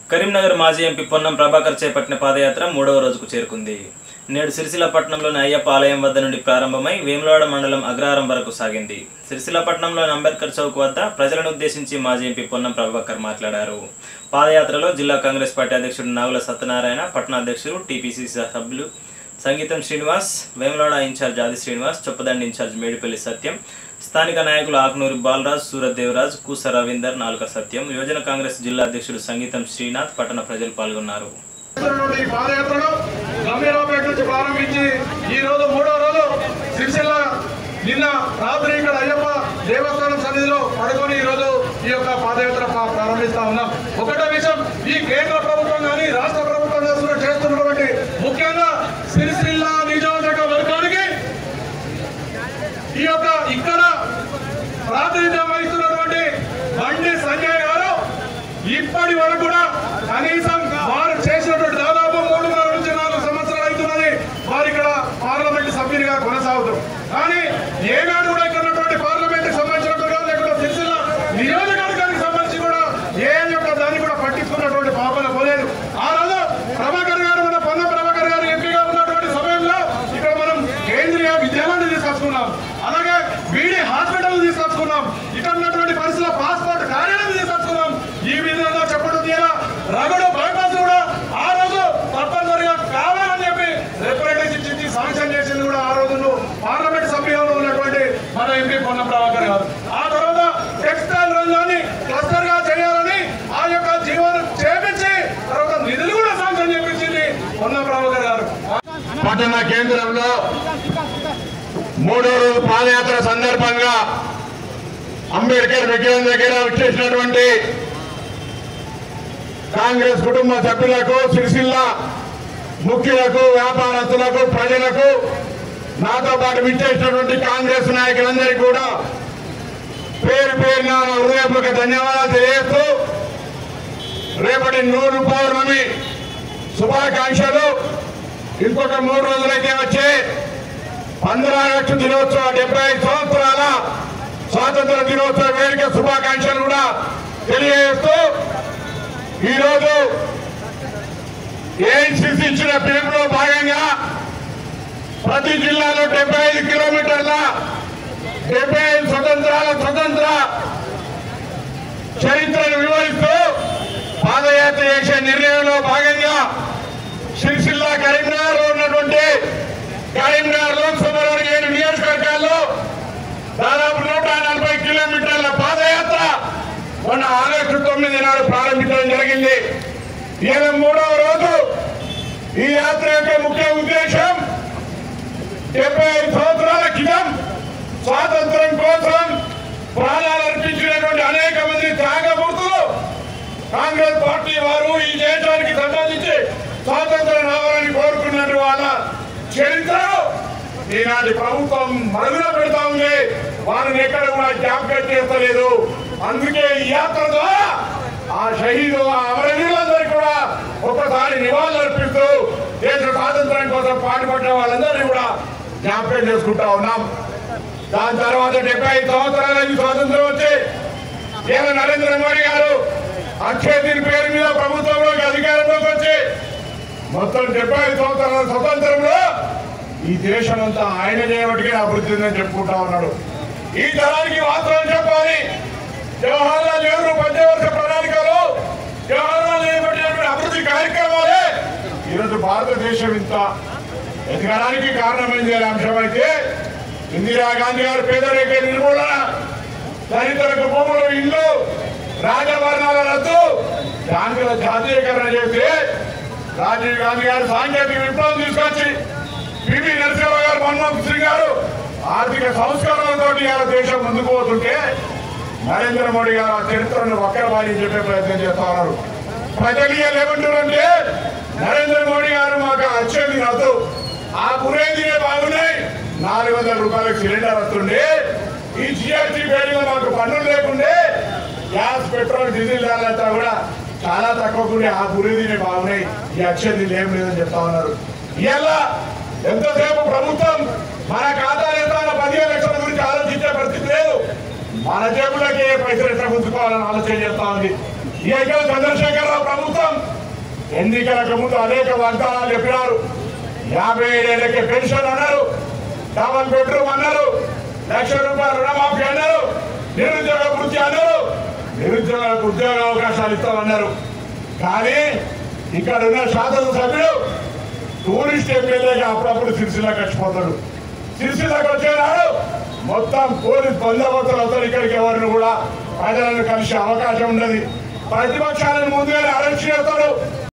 కరీంనగర్ మాజీ ఎంపీ పొన్నం ప్రభాకర్ చేపట్టిన పాదయాత్ర మూడవ రోజుకు చేరుకుంది నేడు సిరిసిల్ల పట్టణంలోని అయ్యప్ప ఆలయం వద్ద నుండి ప్రారంభమై వేములవాడ మండలం అగ్రహారం వరకు సాగింది సిరిసిల్ల పట్టణంలోని అంబేద్కర్ చౌక్ వద్ద ప్రజలను ఉద్దేశించి మాజీ ఎంపీ పొన్నం ప్రభాకర్ మాట్లాడారు పాదయాత్రలో జిల్లా కాంగ్రెస్ పార్టీ అధ్యక్షుడు నాగుల సత్యనారాయణ పట్టణ అధ్యక్షుడు టీపీసీ సభ్యులు సంగీతం శ్రీనివాస్ వేములవాడ ఇన్ఛార్జ్ ఆది శ్రీనివాస్ చొప్పదండి ఇన్ఛార్జ్ మేడిపల్లి సత్యం స్థానిక నాయకులు ఆకునూరి బాలరాజ్ సూరత్ దేవరాజ్ కూస రవీందర్ నాలుక సత్యం యువజన కాంగ్రెస్ జిల్లా అధ్యక్షుడు సంగీతం శ్రీనాథ్ పట్టణ ప్రజలు పాల్గొన్నారు నుండి ఈ పాదయాత్రను గంభీరావుపేట నుంచి ప్రారంభించి ఈ రోజు మూడో రోజు సిరిసిల్ల నిన్న రాత్రి ఇక్కడ అయ్యప్ప దేవస్థానం సన్నిధిలో పడుకొని ఈ రోజు ఈ యొక్క పాదయాత్ర ప్రా- ప్రారంభిస్తా ఉన్నాం ఒకటో విషయం ఈ కేంద్ర ప్రభుత్వం కానీ రాష్ట్ర ప్రభుత్వం చేస్తున్న చేస్తున్నటువంటి ముఖ్యంగా సిరిసిల్ల నియోజకవర్గానికి ఈ యొక్క ఇక్కడ ప్రాతినిధ్యం వహిస్తున్నటువంటి బండి సంజయ్ గారు ఇప్పటి వరకు కూడా కనీసం వారు చేసినటువంటి దాదాపు మూడున్నర నుంచి నాలుగు సంవత్సరాలు అవుతున్నది వారు ఇక్కడ పార్లమెంట్ సభ్యునిగా కొనసాగుతారు కానీ ఏనాడు కూడా ఇక్కడ ఉన్నటువంటి పార్లమెంట్ సంబంధించినట్టుగా లేకుంటే సిరిసిల్ల నియోజకవర్గానికి సంబంధించి కూడా ఏ యొక్క దాన్ని కూడా పట్టించుకున్నటువంటి పాపన పోలేదు ఆ రోజు ప్రభాకర్ గారు మన పొన్న ప్రభాకర్ గారు ఎంపీగా ఉన్నటువంటి సమయంలో ఇక్కడ మనం కేంద్రీయ విద్యాలయాన్ని తీసుకొచ్చుకున్నాం అలాగే బీడీ హాస్పిటల్ తీసుకొచ్చుకున్నాం ఇక్కడ ఉన్నటువంటి పరిస్థితుల్లో పాస్పోర్ట్ కార్యాలయం తీసుకొచ్చుకున్నాం ఈ విధంగా చెప్పడం తీరా రగడు బైపాస్ కూడా ఆ రోజు తప్పనిసరిగా కావాలని చెప్పి రిప్రజెంటేషన్ ఇచ్చి శాంక్షన్ చేసింది కూడా ఆ రోజు పార్లమెంట్ సభ్యులు ఉన్నటువంటి మన ఎంపీ పొన్న ప్రభాకర్ గారు ఆ తర్వాత టెక్స్టైల్ రంగాన్ని క్లస్టర్ గా చేయాలని ఆ యొక్క జీవనం చేపించి తర్వాత నిధులు కూడా శాంక్షన్ చేపించింది పొన్న ప్రభాకర్ గారు పట్టణ కేంద్రంలో మూడో రోజు పాదయాత్ర సందర్భంగా అంబేద్కర్ విగ్రహం దగ్గర వచ్చేసినటువంటి కాంగ్రెస్ కుటుంబ సభ్యులకు సిరిసిల్ల ముఖ్యులకు వ్యాపారస్తులకు ప్రజలకు నాతో పాటు విచ్చేసినటువంటి కాంగ్రెస్ నాయకులందరికీ కూడా పేరు పేరున నా హృదయపూర్వక ధన్యవాదాలు తెలియజేస్తూ రేపటి నూరు పౌర్ణమి శుభాకాంక్షలు ఇంకొక మూడు రోజులైతే వచ్చే పంద్ర ఆగస్టు దినోత్సవ డెబ్బై ఐదు సంవత్సరాల స్వాతంత్ర దినోత్సవ వేడుక శుభాకాంక్షలు కూడా తెలియజేస్తూ ఈరోజు ఏఐసిసి ఇచ్చిన పిలుపులో భాగంగా ప్రతి జిల్లాలో డెబ్బై ఐదు కిలోమీటర్ల డెబ్బై ఐదు స్వతంత్రాల స్వతంత్ర చరిత్రను వివరిస్తూ పాదయాత్ర చేసే నిర్ణయంలో భాగంగా సిరిసిల్ల కరీంనగర్ లో ఉన్నటువంటి కరీంనగర్ లోక్సభలోని ఏడు నియోజకవర్గాల్లో దాదాపు నూట నలభై కిలోమీటర్ల పాదయాత్ర మొన్న ఆగస్టు తొమ్మిది నాడు ప్రారంభించడం జరిగింది ఇరవై మూడవ రోజు ఈ యాత్ర యొక్క ముఖ్య ఉద్దేశం డెబ్బై ఐదు సంవత్సరాల క్రితం స్వాతంత్రం కోసం ప్రాణాలు అర్పించినటువంటి అనేక మంది త్యాగమూర్తులు కాంగ్రెస్ పార్టీ వారు ఈ దేశానికి సంబంధించి స్వాతంత్రం రావాలని కోరుకున్నట్టు వాళ్ళ చరిత్రను ఈనాటి ప్రభుత్వం మరుగున పెడతా ఉంది వారిని ఎక్కడ కూడా జ్ఞాపకం చేస్తలేదు అందుకే ఈ యాత్ర ద్వారా ఆ షహీదు ఆ అమరవీరులందరికీ కూడా ఒక్కసారి నివాళులు అర్పిస్తూ దేశ స్వాతంత్రం కోసం పాటుపడ్డ వాళ్ళందరినీ కూడా జ్ఞాపకం చేసుకుంటా ఉన్నాం దాని తర్వాత డెబ్బై ఐదు సంవత్సరాలకి స్వాతంత్రం వచ్చి ఈయన నరేంద్ర మోడీ గారు అక్షయ దీని పేరు మీద ప్రభుత్వంలోకి అధికారంలోకి వచ్చి మొత్తం డెబ్బై ఐదు సంవత్సరాల స్వతంత్రంలో ఈ దేశం అంతా ఆయన చేయబట్టికే అభివృద్ధి ఉందని చెప్పుకుంటా ఉన్నాడు ఈ తరానికి వాస్తవం చెప్పాలి జవహర్లాల్ నెహ్రూ పంచవర్ష ప్రణాళికలో జవహర్లాల్ నెహ్రూ పెట్టినటువంటి అభివృద్ధి కార్యక్రమాలే ఈరోజు భారతదేశం ఇంత ఎదగడానికి కారణమైంది అనే అంశం అయితే ఇందిరాగాంధీ గారు పేదరిక నిర్మూలన దళితులకు భూములు ఇల్లు రాజభరణాల రద్దు బ్యాంకుల జాతీయకరణ చేస్తే రాజీవ్ గాంధీ గారు సాంకేతిక విప్లవం తీసుకొచ్చి పివి నరసింహ గారు మన్మోహన్ సింగ్ గారు ఆర్థిక సంస్కరణలతో ఇవాళ దేశం ముందుకు పోతుంటే నరేంద్ర మోడీ గారు ఆ చరిత్రను వక్రబాణి చెప్పే ప్రయత్నం చేస్తా ఉన్నారు ప్రజలు ఇవాళ ఏమంటారంటే నరేంద్ర మోడీ గారు మాకు వచ్చేది రద్దు ఆ పురేదినే బాగున్నాయి నాలుగు వందల రూపాయలకు సిలిండర్ వస్తుండే ఈ జిఎస్టీ పేరుగా మాకు పన్నులు లేకుండే గ్యాస్ పెట్రోల్ డీజిల్ ధరలంతా కూడా చాలా తక్కువకుండే ఆ పురేదినే బాగున్నాయి ఈ అక్షయ ఏం లేదని చెప్తా ఉన్నారు ఇలా ఎంతసేపు ప్రభుత్వం మన ఖాతా నేతాల పదిహేను లక్షల గురించి ఆలోచించే పరిస్థితి లేదు మన జేబులకి ఏ పైసలు ఎట్లా గుంజుకోవాలని ఆలోచన చేస్తా ఉంది ఈ ఐక్య చంద్రశేఖరరావు ప్రభుత్వం ఎన్నికలకు ముందు అనేక వాగ్దానాలు చెప్పినారు యాభై ఏడేళ్ళకి పెన్షన్ అన్నారు డబల్ బెడ్రూమ్ అన్నారు లక్ష రూపాయలు రుణమాఫీ అన్నారు నిరుద్యోగ వృత్తి అన్నారు నిరుద్యోగులకు ఉద్యోగ అవకాశాలు ఇస్తామన్నారు కానీ ఇక్కడ ఉన్న శాసనసభ్యుడు టూరిస్ట్ ఎమ్మెల్యేగా అప్పుడప్పుడు సిరిసిల్లాకి వచ్చిపోతాడు సిరిసిల్లాకి వచ్చేనాడు మొత్తం పోలీస్ బందోబస్తులు అవుతారు ఇక్కడికి ఎవరిని కూడా ప్రజలను కలిసే అవకాశం ఉండదు ప్రతిపక్షాలను ముందుగానే అరెస్ట్ చేస్తాడు